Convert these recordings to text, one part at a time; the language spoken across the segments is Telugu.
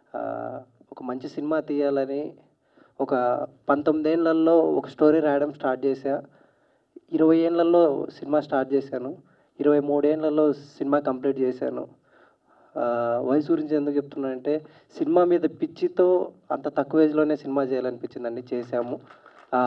ఆ, ఒక మంచి సినిమా తీయాలని ఒక పంతొమ్మిదేళ్లలో ఒక స్టోరీ రాయడం స్టార్ట్ చేశా ఇరవై ఏళ్ళల్లో సినిమా స్టార్ట్ చేశాను ఇరవై మూడేళ్లలో సినిమా కంప్లీట్ చేశాను ఆ, వయసు గురించి ఎందుకు చెప్తున్నానంటే సినిమా మీద పిచ్చితో అంత తక్కువ ఏజ్లోనే సినిమా చేయాలనిపించిందండి చేశాము ఆ,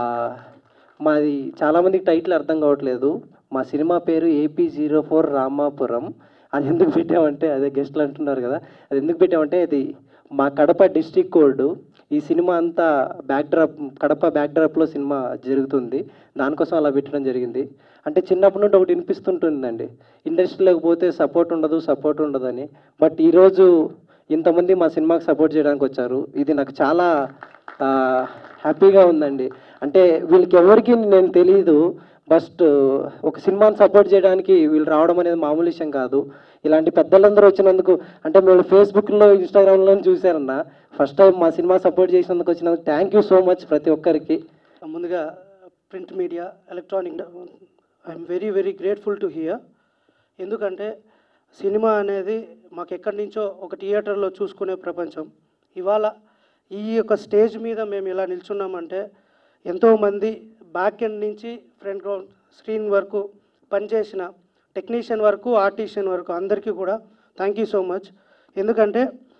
మాది చాలామందికి టైటిల్ అర్థం కావట్లేదు మా సినిమా పేరు ఏపీ జీరో ఫోర్ రామాపురం అది ఎందుకు పెట్టామంటే అదే గెస్ట్లు అంటున్నారు కదా అది ఎందుకు పెట్టామంటే అది మా కడప డిస్టిక్ కోడ్ ఈ సినిమా అంతా బ్యాక్డ్రాప్ కడప బ్యాక్డ్రాప్లో సినిమా జరుగుతుంది దానికోసం అలా పెట్టడం జరిగింది అంటే చిన్నప్పటి నుండి ఒకటి వినిపిస్తుంటుందండి ఇండస్ట్రీలోకి పోతే సపోర్ట్ ఉండదు సపోర్ట్ ఉండదని బట్ ఈరోజు ఇంతమంది మా సినిమాకి సపోర్ట్ చేయడానికి వచ్చారు ఇది నాకు చాలా ఆ, హ్యాపీగా ఉందండి అంటే వీళ్ళకి ఎవరికి నేను తెలియదు ఫస్ట్ ఒక సినిమాని సపోర్ట్ చేయడానికి వీళ్ళు రావడం అనేది మామూలు విషయం కాదు ఇలాంటి పెద్దలందరూ వచ్చినందుకు అంటే మేము ఫేస్బుక్లో ఇన్స్టాగ్రామ్లో చూశారన్న ఫస్ట్ టైం మా సినిమా సపోర్ట్ చేసినందుకు వచ్చినందుకు థ్యాంక్ యూ సో మచ్ ప్రతి ఒక్కరికి ముందుగా print media electronic I'm very very grateful to here ఎందుకంటే సినిమా అనేది మాకు ఎక్కడి నుంచో ఒక థియేటర్లో చూసుకునే ప్రపంచం ఇవాళ ఈ యొక్క స్టేజ్ మీద మేము ఇలా నిల్చున్నామంటే ఎంతోమంది బ్యాక్ ఎండ్ నుంచి ఫ్రంట్ గ్రౌండ్ స్క్రీన్ వరకు పనిచేసిన టెక్నీషియన్ వరకు ఆర్టిషియన్ వరకు అందరికీ కూడా థ్యాంక్ యూ సో మచ్ ఎందుకంటే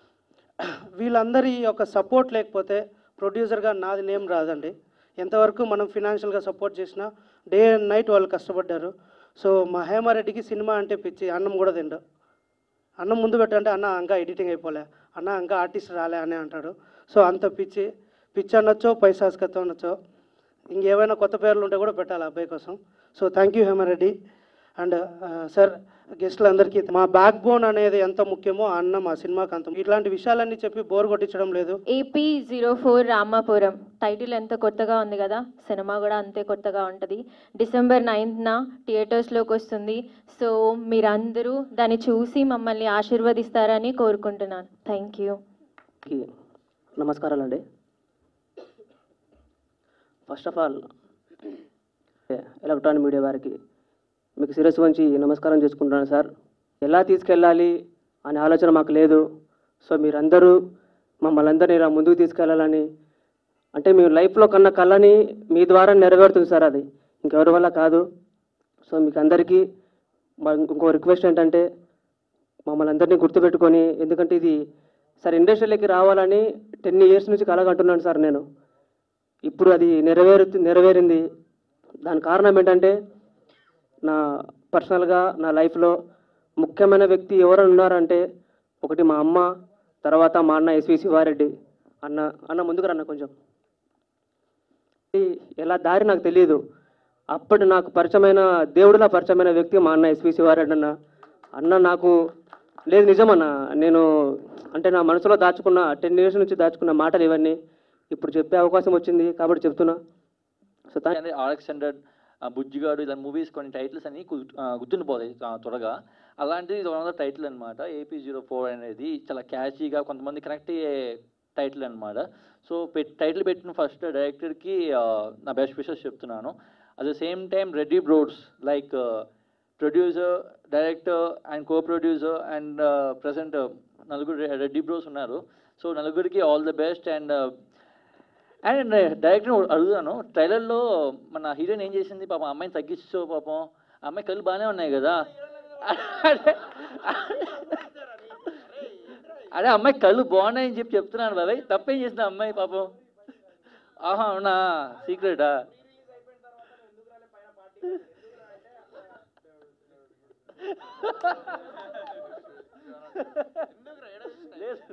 వీళ్ళందరి యొక్క సపోర్ట్ లేకపోతే ప్రొడ్యూసర్గా నాది నేమ్ రాదండి ఎంతవరకు మనం ఫినాన్షియల్గా సపోర్ట్ చేసినా డే అండ్ నైట్ వాళ్ళు కష్టపడ్డారు సో మా హేమారెడ్డికి సినిమా అంటే పిచ్చి అన్నం కూడా తిండు అన్నం ముందు పెట్టంటే అన్న ఇంకా ఎడిటింగ్ అయిపోలే అన్న ఇంకా ఆర్టిస్ట్ రాలే అని అంటాడు సో అంత పిచ్చి పిచ్చి అనొచ్చో పైసాస్కత్వం అనొచ్చో ఇంకేమైనా కొత్త పేర్లు ఉంటే కూడా పెట్టాలి ఆ అబ్బాయి కోసం so thank you Hemareddy and sir గెస్టులందరికీ మా బ్యాక్ బోన్ అనేది ఎంత ముఖ్యమో ఆ అన్న మా సినిమాకి అంత ఇట్లాంటి విషయాలన్నీ చెప్పి బోర్ కొట్టించడం లేదు AP zero four Ramapuram title ఎంత కొత్తగా ఉంది కదా సినిమా కూడా అంతే కొత్తగా ఉంటుంది డిసెంబర్ నైన్త్న థియేటర్స్లోకి వస్తుంది సో మీరందరూ దాన్ని చూసి మమ్మల్ని ఆశీర్వదిస్తారని కోరుకుంటున్నాను థ్యాంక్ యూ కి నమస్కారాలండి first of all electronic media వారికి మీకు శిరస్సు వంచి నమస్కారం చేసుకుంటున్నాను సార్ ఎలా తీసుకెళ్ళాలి అనే ఆలోచన మాకు లేదు సో మీరందరూ మమ్మల్ని అందరినీ ఇలా ముందుకు తీసుకెళ్ళాలని అంటే మీ లైఫ్లో కన్న కళని మీ ద్వారా నెరవేరుతుంది సార్ అది ఇంకెవరి వల్ల కాదు సో మీకు అందరికీ మా- ఇంకో రిక్వెస్ట్ ఏంటంటే మమ్మల్ని అందరినీ గుర్తుపెట్టుకొని ఎందుకంటే ఇది సార్ ఇండస్ట్రీలోకి రావాలని టెన్ ఇయర్స్ నుంచి కలగంటున్నాను సార్ నేను ఇప్పుడు అది నెరవేరు నెరవేరింది దాని కారణం ఏంటంటే నా పర్సనల్గా నా లైఫ్లో ముఖ్యమైన వ్యక్తి ఎవరైనా ఉన్నారంటే ఒకటి మా అమ్మ తర్వాత మా అన్న ఎస్వి శివారెడ్డి అన్న అన్న ముందుకు రన్న కొంచెం ఈ- ఎలా దారి నాకు తెలియదు అప్పటి నాకు పరిచయమైన దేవుడిలా పరిచయమైన వ్యక్తి మా అన్న ఎస్వి శివారెడ్డి అన్న అన్న నాకు లేదు నిజమన్న నేను అంటే నా మనసులో దాచుకున్న టెన్ ఇయర్స్ నుంచి దాచుకున్న మాటలు ఇవన్నీ ఇప్పుడు చెప్పే అవకాశం వచ్చింది కాబట్టి చెప్తున్నా సో థ్యాంక్ అంటే ఆర్ఎక్స్ హండ్రెడ్ బుజ్జిగాడు ఇలా మూవీస్ కొన్ని టైటిల్స్ అన్ని గు- ఆ, గుర్తుండిపోతాయి ఆ, త్వరగా అలాంటిది ఇది వన్ ఆఫ్ ద టైటిల్ అనమాట ఏపీ జీరో ఫోర్ అనేది చాలా క్యాచీగా కొంతమంది కనెక్ట్ అయ్యే టైటిల్ అనమాట సో పెట్ టైటిల్ పెట్టిన ఫస్ట్ డైరెక్టర్కి నా బెస్ట్ విషెస్ చెప్తున్నాను at the same time Reddy bros like producer director and co producer and present నలుగురు రె- రెడ్డి బ్రోస్ ఉన్నారు సో నలుగురికి all the best and and director అడుగుతాను ట్రైలర్లో మన హీరోయిన్ ఏం చేసింది పాపం అమ్మాయిని తగ్గించు పాపం ఆ అమ్మాయి కళ్ళు బాగానే ఉన్నాయి కదా అదే అదే అమ్మాయి కళ్ళు బాగున్నాయని చెప్పి చెప్తున్నాను బాబాయ్ తప్పేం చేసింది ఆ అమ్మాయి పాపం ఆహా అవునా సీక్రెటా లేదు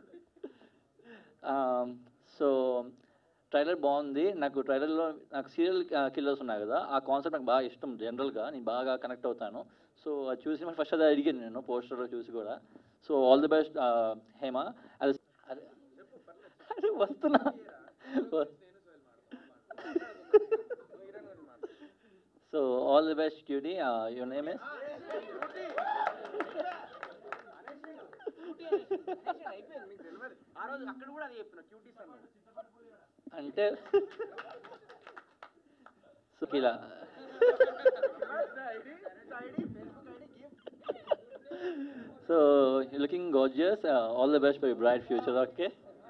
సో ట్రైలర్ బాగుంది నాకు ట్రైలర్లో నాకు సీరియల్ కిల్లర్స్ ఉన్నాయి కదా ఆ కాన్సెప్ట్ నాకు బాగా ఇష్టం జనరల్గా నేను బాగా కనెక్ట్ అవుతాను సో అది చూసి ఫస్ట్ అది అడిగాను నేను పోస్టర్లో చూసి కూడా so all the best Hema అది అదే అదే వస్తున్నా so all the best cutie your name is అంటే సో ఇలా so looking gorgeous all the best for bright future okay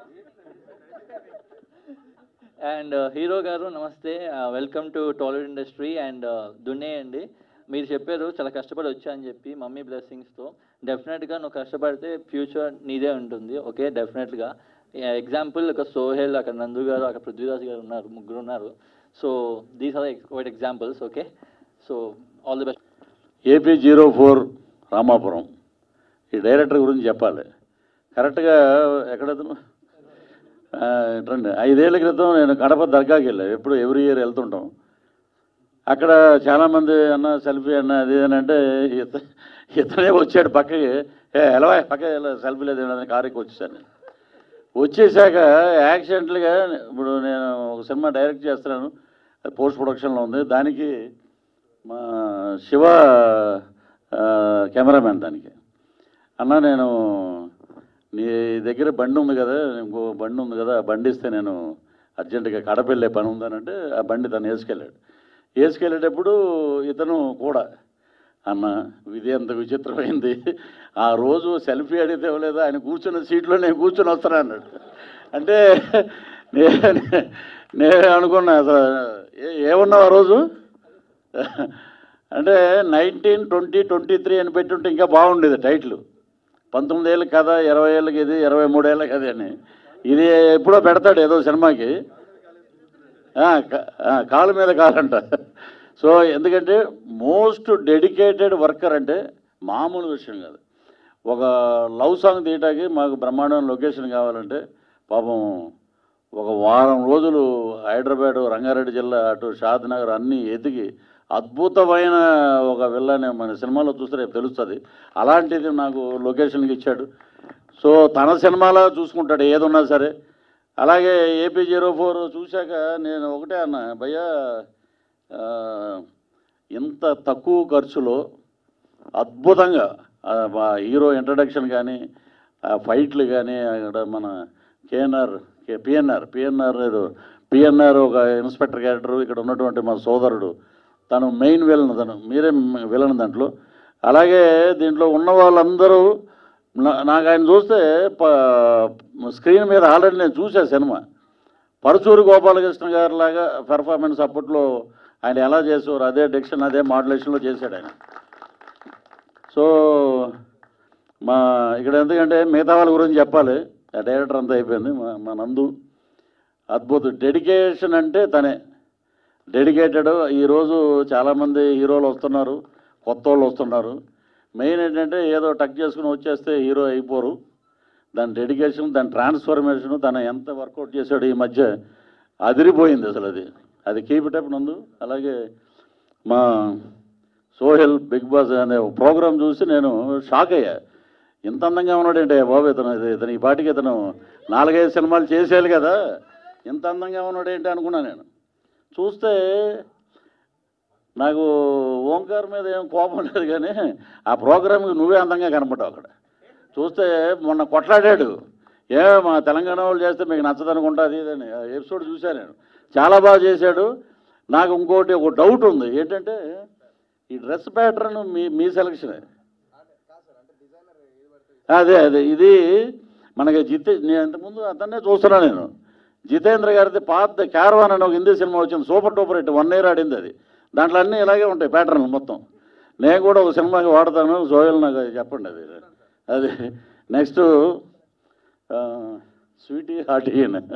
and hero గారు నమస్తే welcome to Tollywood industry and దున్నే అండి మీరు చెప్పారు చాలా కష్టపడి వచ్చా అని చెప్పి మమ్మీ బ్లెస్సింగ్స్తో డెఫినెట్గా నువ్వు కష్టపడితే ఫ్యూచర్ నీదే ఉంటుంది ఓకే డెఫినెట్గా ఎగ్జాంపుల్ ఒక సోహెల్ అక్కడ నందు గారు అక్కడ పృథ్వీరాజ్ గారు ఉన్నారు ముగ్గురు ఉన్నారు so these are white examples okay so all the best AP zero four Ramapuram ఈ డైరెక్టర్ గురించి చెప్పాలి కరెక్ట్గా ఎక్కడతను రండి ఐదేళ్ల క్రితం నేను కడప దర్గాకి వెళ్ళాను ఎప్పుడు ఎవ్రీ ఇయర్ వెళ్తుంటాం అక్కడ చాలామంది అన్న సెల్ఫీ అన్న అది ఇది అని అంటే ఇత ఇతనే వచ్చాడు పక్కకి ఏ ఎలా పక్క సెల్ఫీ లేదు అని కారుకి వచ్చేసాను నేను. వచ్చేసాక యాక్సిడెంట్లుగా ఇప్పుడు నేను ఒక సినిమా డైరెక్ట్ చేస్తున్నాను అది పోస్ట్ ప్రొడక్షన్లో ఉంది దానికి మా శివ ఆ, కెమెరామ్యాన్ దానికి అన్న నేను నీ దగ్గర బండి ఉంది కదా ఇంకో బండి ఉంది కదా ఆ బండి ఇస్తే నేను అర్జెంటుగా కడప వెళ్ళే పని ఉందనంటే ఆ బండి తను వేసుకెళ్ళాడు వేసుకెళ్ళేటప్పుడు ఇతను కూడా అన్న ఇది ఎంత విచిత్రమైంది ఆ రోజు సెల్ఫీ అడిగితే ఇవ్వలేదు ఆయన కూర్చున్న సీట్లో నేను కూర్చొని వస్తాను అన్నాడు అంటే నేను నేను అనుకున్నా అసలు ఏ- ఏమన్నావు ఆ రోజు అంటే నైన్టీన్ ట్వంటీ ట్వంటీ త్రీ అని పెట్టుంటే ఇంకా బాగుండేది టైటిల్ పంతొమ్మిది ఏళ్ళకి కథ ఇరవై ఏళ్ళకి ఇది ఇరవై మూడేళ్ళకి అది అని ఇది ఎప్పుడో పెడతాడు ఏదో సినిమాకి ఆ, కా- ఆ, కాలు మీద కాలంట సో ఎందుకంటే మోస్ట్ డెడికేటెడ్ వర్కర్ అంటే మామూలు విషయం కాదు ఒక లవ్ సాంగ్ తీయటానికి మాకు బ్రహ్మాండమైన లొకేషన్ కావాలంటే పాపం ఒక వారం రోజులు హైదరాబాద్ రంగారెడ్డి జిల్లా అటు షాద్ నగర్ అన్నీ ఎతికి అద్భుతమైన ఒక విల్లాని మన సినిమాలో చూస్తే రేపు తెలుస్తుంది అలాంటిది నాకు లొకేషన్కి ఇచ్చాడు సో తన సినిమాలో చూసుకుంటాడు ఏదున్నా సరే అలాగే ఏపీ జీరో ఫోర్ చూశాక నేను ఒకటే అన్నా భయ్యా ఆ, ఇంత తక్కువ ఖర్చులో అద్భుతంగా ఆ, మా హీరో ఇంట్రడక్షన్ కానీ ఆ ఫైట్లు కానీ అక్కడ మన కేఎన్ఆర్ పిఎన్ఆర్ పిఎన్ఆర్ ఏదో పిఎన్ఆర్ ఒక ఇన్స్పెక్టర్ క్యారెక్టర్ ఇక్కడ ఉన్నటువంటి మా సోదరుడు తను మెయిన్ విలన్ తను మీరే విలన్ దాంట్లో అలాగే దీంట్లో ఉన్న వాళ్ళందరూ నా- నాకు ఆయన చూస్తే ప- స్క్రీన్ మీద ఆల్రెడీ నేను చూసా సినిమా పరచూరి గోపాలకృష్ణ గారి లాగా పెర్ఫార్మెన్స్ అప్పట్లో ఆయన ఎలా చేసేవారు అదే డిక్షన్ అదే మాడ్యులేషన్లో చేశాడు ఆయన సో మా ఇక్కడ ఎందుకంటే మిగతా వాళ్ళ గురించి చెప్పాలి ఆ డైరెక్టర్ అంతా అయిపోయింది మా మా నందు అద్భుతం డెడికేషన్ అంటే తనే డెడికేటెడ్ ఈరోజు చాలామంది హీరోలు వస్తున్నారు కొత్త వాళ్ళు వస్తున్నారు మెయిన్ ఏంటంటే ఏదో టక్ చేసుకుని వచ్చేస్తే హీరో అయిపోరు దాని డెడికేషన్ దాని ట్రాన్స్ఫర్మేషన్ తను ఎంత వర్కౌట్ చేశాడు ఈ మధ్య అదిరిపోయింది అసలు అది అది కీప్ ఇట్ అప్ నందు అలాగే మా సోహెల్ బిగ్ బాస్ అనే ప్రోగ్రామ్ చూసి నేను షాక్ అయ్యా ఇంత అందంగా ఉన్నాడంటే బాబు ఇతను ఇది- ఇతను ఈ పాటికి ఇతను నాలుగైదు సినిమాలు చేసేయాలి కదా ఇంత అందంగా ఉన్నాడేంటి అనుకున్నా నేను చూస్తే నాకు ఓంకార్ మీద ఏం కోపం లేదు కానీ ఆ ప్రోగ్రామ్కి నువ్వే అందంగా కనపడ్డావు అక్కడ చూస్తే మొన్న కొట్లాడాడు ఏ మా తెలంగాణ వాళ్ళు చేస్తే మీకు నచ్చదనుకుంటా అది ఇదని ఆ ఎపిసోడ్ చూశాను నేను చాలా బాగా చేశాడు నాకు ఇంకోటి ఒక డౌట్ ఉంది ఏంటంటే ఈ డ్రెస్ ప్యాటర్న్ మీ మీ సెలక్షనే అదే అదే ఇది మనకి జితే నేను ఇంతకుముందు అతన్నే చూస్తున్నా నేను జితేంద్ర గారిది పాత క్యారవాన్ అని ఒక హిందీ సినిమా వచ్చింది super duper hit one year ఆడింది అది దాంట్లో అన్నీ ఇలాగే ఉంటాయి ప్యాటర్న్లు మొత్తం నేను కూడా ఒక సినిమాకి వాడతాను సోయల్ నాకు అది చెప్పండి అది అది నెక్స్ట్ స్వీటీ హార్టీ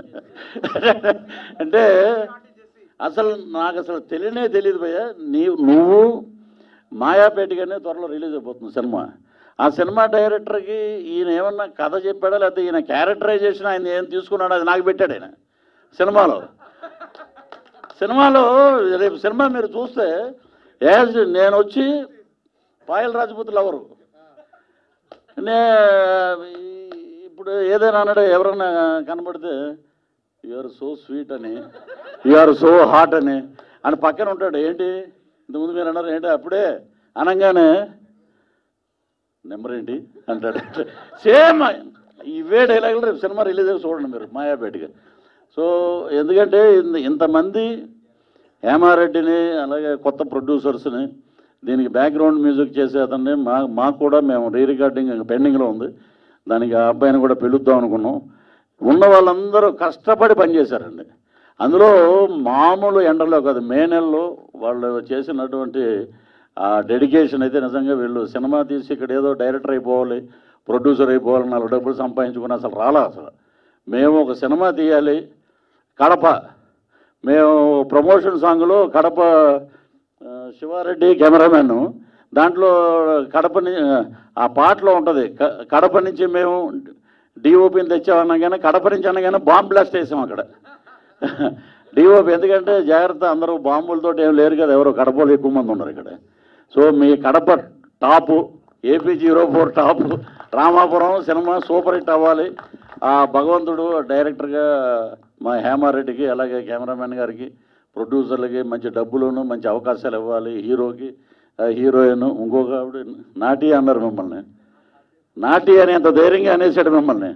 అంటే అసలు నాకు అసలు తెలియనే తెలియదు భయ్య నీ నువ్వు మాయాపేటగానే త్వరలో రిలీజ్ అయిపోతుంది సినిమా ఆ సినిమా డైరెక్టర్కి ఈయన ఏమన్నా కథ చెప్పాడా లేకపోతే ఈయన క్యారెక్టరైజేషన్ ఆయన ఏం తీసుకున్నాడో అది నాకు పెట్టాడు ఆయన సినిమాలో సినిమాలో రేపు సినిమా మీరు చూస్తే యాజ్ నేను వచ్చి పాయల్ రాజపూత్ లవరు నే ఇప్పుడు ఏదైనా అన్నాడు ఎవరన్నా కనబడితే యు ఆర్ సో స్వీట్ అని యు ఆర్ సో హాట్ అని అని పక్కన ఉంటాడు ఏంటి ఇంతకుముందు మీరు అన్నారు ఏంటి అప్పుడే అనగానే నెంబర్ ఏంటి అంటాడు సేమ్ ఇవే డైలాగులు రేపు సినిమా రిలీజ్ అయ్యి చూడండి మీరు మాయాపేటగా సో ఎందుకంటే ఇంత- ఇంతమంది హేమారెడ్డిని అలాగే కొత్త ప్రొడ్యూసర్స్ని దీనికి బ్యాక్గ్రౌండ్ మ్యూజిక్ చేసే అతన్ని మా మాకు కూడా మేము రీ రికార్డింగ్ పెండింగ్లో ఉంది దానికి ఆ అబ్బాయిని కూడా పిలుద్దాం అనుకున్నాం ఉన్న వాళ్ళందరూ కష్టపడి పనిచేశారండి అందులో మామూలు ఎండలో కాదు మే నెలలో వాళ్ళు చేసినటువంటి ఆ డెడికేషన్ అయితే నిజంగా వీళ్ళు సినిమా తీసి ఇక్కడ ఏదో డైరెక్టర్ అయిపోవాలి ప్రొడ్యూసర్ అయిపోవాలి నాలుగు డబ్బులు సంపాదించుకుని అసలు రాలా అసలు మేము ఒక సినిమా తీయాలి కడప మేము ప్రమోషన్ సాంగ్లో కడప ఆ, శివారెడ్డి కెమెరామెన్ దాంట్లో కడప ని- ఆ పాటలో ఉంటుంది క- కడప నుంచి మేము డిఓపిని తెచ్చామనగానే కడప నుంచి అనగానే బాంబ్ బ్లాస్ట్ వేసాం అక్కడ డిఓపి ఎందుకంటే జాగ్రత్త అందరూ బాంబులతో ఏం లేరు కదా ఎవరో కడపలో ఎక్కువ మంది ఉన్నారు ఇక్కడ సో మీ Kadapa top AP zero four top Ramapuram cinema super hit అవ్వాలి ఆ భగవంతుడు డైరెక్టర్గా మా హేమారెడ్డికి అలాగే కెమెరామెన్ గారికి ప్రొడ్యూసర్లకి మంచి డబ్బులను మంచి అవకాశాలు ఇవ్వాలి హీరోకి ఆ హీరోయిన్ ఇంకొక ఆవిడ నాటి అన్నారు మిమ్మల్ని నాటి అని అంత ధైర్యంగా అనేసాడు మిమ్మల్ని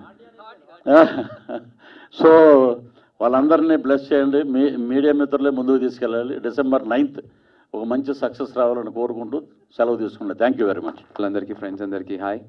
సో వాళ్ళందరినీ బ్లెస్ చేయండి మీ మీడియా మిత్రులే ముందుకు తీసుకెళ్ళాలి డిసెంబర్ నైన్త్ ఒక మంచి సక్సెస్ రావాలని కోరుకుంటూ సెలవు తీసుకున్నాను థ్యాంక్ యూ వెరీ మచ్ వాళ్ళందరికీ ఫ్రెండ్స్ అందరికీ హాయ్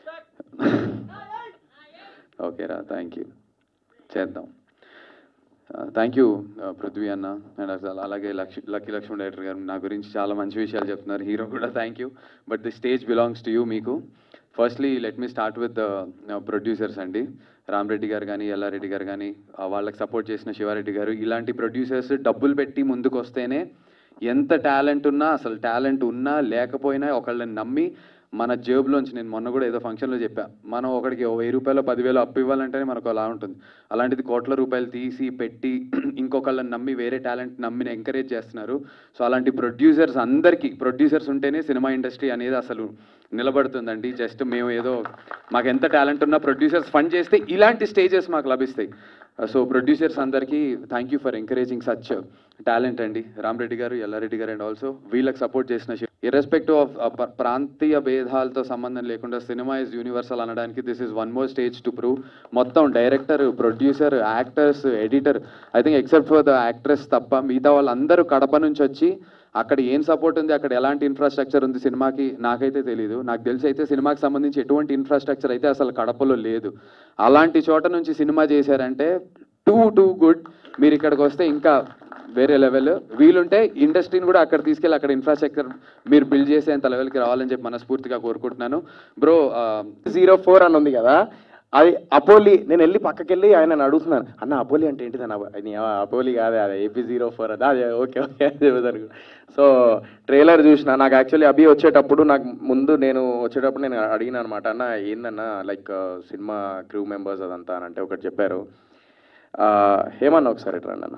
ఓకే రా థ్యాంక్ యూ చేద్దాం థ్యాంక్ యూ పృథ్వీ అన్న అండ్ అసలు అలాగే లక్ష లక్కీ లక్ష్మణ్ డైరెక్టర్ గారు నా గురించి చాలా మంచి విషయాలు చెప్తున్నారు హీరో కూడా thank you but the stage belongs to you మీకు firstly let me start with producers అండి రామరెడ్డి గారు కానీ ఎల్లారెడ్డి గారు కానీ వాళ్ళకి సపోర్ట్ చేసిన శివారెడ్డి గారు ఇలాంటి ప్రొడ్యూసర్స్ డబ్బులు పెట్టి ముందుకు వస్తేనే ఎంత టాలెంట్ ఉన్నా అసలు టాలెంట్ ఉన్నా లేకపోయినా ఒకళ్ళని నమ్మి మన జేబులోంచి నేను మొన్న కూడా ఏదో ఫంక్షన్లో చెప్పా మనం ఒకడికి ఓ వెయ్యి రూపాయలు పదివేలు అప్పు ఇవ్వాలంటేనే మనకు అలా ఉంటుంది అలాంటిది కోట్ల రూపాయలు తీసి పెట్టి ఇంకొకళ్ళని నమ్మి వేరే టాలెంట్ నమ్మిని ఎంకరేజ్ చేస్తున్నారు సో అలాంటి ప్రొడ్యూసర్స్ అందరికీ ప్రొడ్యూసర్స్ ఉంటేనే సినిమా ఇండస్ట్రీ అనేది అసలు నిలబడుతుందండి జస్ట్ మేము ఏదో మాకు ఎంత టాలెంట్ ఉన్నా ప్రొడ్యూసర్స్ ఫండ్ చేస్తే ఇలాంటి స్టేజెస్ మాకు లభిస్తాయి సో ప్రొడ్యూసర్స్ అందరికీ thank you for encouraging such talent అండి రామరెడ్డి గారు ఎల్లారెడ్డి గారు అండ్ ఆల్సో వీళ్ళకి సపోర్ట్ చేసిన ఇర్రెస్పెక్టివ్ ఆఫ్ ప్రాంతీయ భేదాలతో సంబంధం లేకుండా సినిమా ఇస్ యూనివర్సల్ అనడానికి this is one more stage to prove మొత్తం director producer actors editor I think except for the actress తప్ప మిగతా వాళ్ళందరూ కడప నుంచి వచ్చి అక్కడ ఏం సపోర్ట్ ఉంది అక్కడ ఎలాంటి ఇన్ఫ్రాస్ట్రక్చర్ ఉంది సినిమాకి నాకైతే తెలియదు నాకు తెలిసి అయితే సినిమాకి సంబంధించి ఎటువంటి ఇన్ఫ్రాస్ట్రక్చర్ అయితే అసలు కడపలో లేదు అలాంటి చోట నుంచి సినిమా చేశారంటే టూ టూ గుడ్ మీరు ఇక్కడికి వస్తే ఇంకా వేరే లెవెల్ వీలుంటే ఇండస్ట్రీని కూడా అక్కడ తీసుకెళ్ళి అక్కడ ఇన్ఫ్రాస్ట్రక్చర్ మీరు బిల్డ్ చేసేంత లెవెల్కి రావాలని చెప్పి మనస్ఫూర్తిగా కోరుకుంటున్నాను బ్రో జీరో ఫోర్ అని ఉంది కదా అది అపోలి నేను వెళ్ళి పక్కకి వెళ్ళి ఆయన అడుగుతున్నాను అన్న అపోలి అంటే ఏంటిది అన్న అది ఏమ- అపోలి కాదే అదే ఏపీ జీరో ఫోర్ అదే అదే ఓకే ఓకే అని చెబుతారు సో ట్రైలర్ చూసిన నాకు యాక్చువల్లీ అభి వచ్చేటప్పుడు నాకు ముందు నేను వచ్చేటప్పుడు నేను అడిగిన అనమాట అన్న ఏందన్న లైక్ సినిమా క్రూ మెంబర్స్ అదంతా అని అంటే ఒకటి చెప్పారు ఆ, హేమన్న ఒకసారి ఇటు రండి అన్న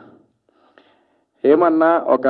హేమన్న ఒక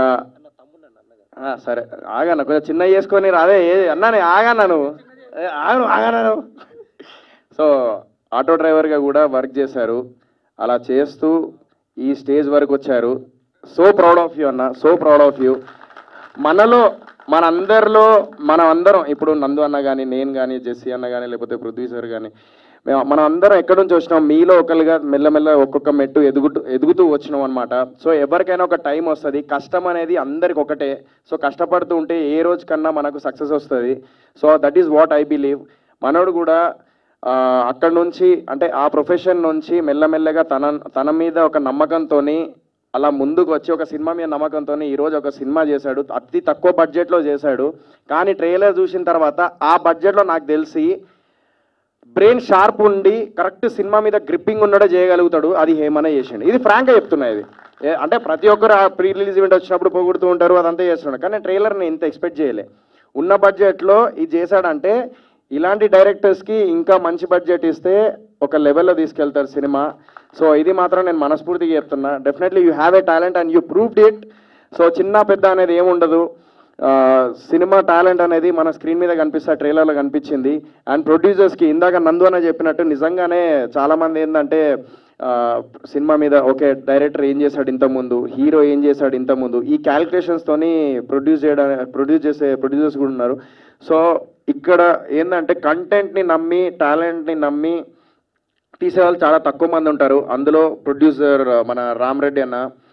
ఆ, సరే ఆగన్న కొంచెం చిన్న చేసుకొని రాదే ఏ అన్నా నేను ఆగన్నా నువ్వు ఏ, ఆగను ఆగన్నా నువ్వు సో ఆటో డ్రైవర్గా కూడా వర్క్ చేశారు అలా చేస్తూ ఈ స్టేజ్ వరకు వచ్చారు సో ప్రౌడ్ ఆఫ్ యూ అన్న సో ప్రౌడ్ ఆఫ్ యూ మనలో మనందరిలో మనం అందరం ఇప్పుడు నందు అన్న కానీ నేను కానీ జెస్సీ అన్న కానీ లేకపోతే పృథ్వీ సార్ కానీ మేము మనం అందరం ఎక్కడి నుంచి వచ్చినాం మీలో ఒకరుగా మెల్లమెల్ల ఒక్కొక్క మెట్టు ఎదుగుతూ ఎదుగుతూ వచ్చినాం అనమాట సో ఎవరికైనా ఒక టైం వస్తుంది కష్టం అనేది అందరికి ఒకటే సో కష్టపడుతూ ఉంటే ఏ రోజు కన్నా మనకు సక్సెస్ వస్తుంది so that is what I believe మనోడు కూడా ఆ, అక్కడ నుంచి అంటే ఆ ప్రొఫెషన్ నుంచి మెల్లమెల్లగా తన తన మీద ఒక నమ్మకంతో అలా ముందుకు వచ్చి ఒక సినిమా మీద నమ్మకంతో ఈరోజు ఒక సినిమా చేశాడు అతి తక్కువ బడ్జెట్లో చేశాడు కానీ ట్రైలర్ చూసిన తర్వాత ఆ బడ్జెట్లో నాకు తెలిసి బ్రెయిన్ షార్ప్ ఉండి కరెక్ట్ సినిమా మీద గ్రిప్పింగ్ ఉన్నడే చేయగలుగుతాడు అది హేమనే చేసిండు ఇది ఫ్రాంక్గా చెప్తున్నా ఇది ఏ- అంటే ప్రతి ఒక్కరు ప్రీ రిలీజ్ ఈవెంట్ వచ్చినప్పుడు పొగుడుతూ ఉంటారు అదంతా చేస్తున్నాడు కానీ ట్రైలర్ నేను ఇంత ఎక్స్పెక్ట్ చేయలే ఉన్న బడ్జెట్లో ఇది చేశాడంటే ఇలాంటి డైరెక్టర్స్కి ఇంకా మంచి బడ్జెట్ ఇస్తే ఒక లెవెల్లో తీసుకెళ్తారు సినిమా సో ఇది మాత్రం నేను మనస్ఫూర్తిగా చెప్తున్నా definitely you have a talent and you proved it so చిన్న పెద్ద అనేది ఏముండదు ఆ, సినిమా టాలెంట్ అనేది మన స్క్రీన్ మీద కనిపిస్తే ట్రైలర్లో కనిపించింది అండ్ ప్రొడ్యూసర్స్కి ఇందాక నందు అన్న చెప్పినట్టు నిజంగానే చాలామంది ఏంటంటే ఆ, సినిమా మీద ఓకే డైరెక్టర్ ఏం చేశాడు ఇంతకుముందు హీరో ఏం చేశాడు ఇంతకుముందు ఈ క్యాలిక్యులేషన్స్తోని ప్రొడ్యూస్ చేయడం ప్రొడ్యూస్ చేసే ప్రొడ్యూసర్స్ కూడా ఉన్నారు సో ఇక్కడ ఏంటంటే కంటెంట్ని నమ్మి టాలెంట్ని నమ్మి తీసేవాళ్ళు చాలా తక్కువ మంది ఉంటారు అందులో ప్రొడ్యూసర్ మన రామ్ రెడ్డి అన్న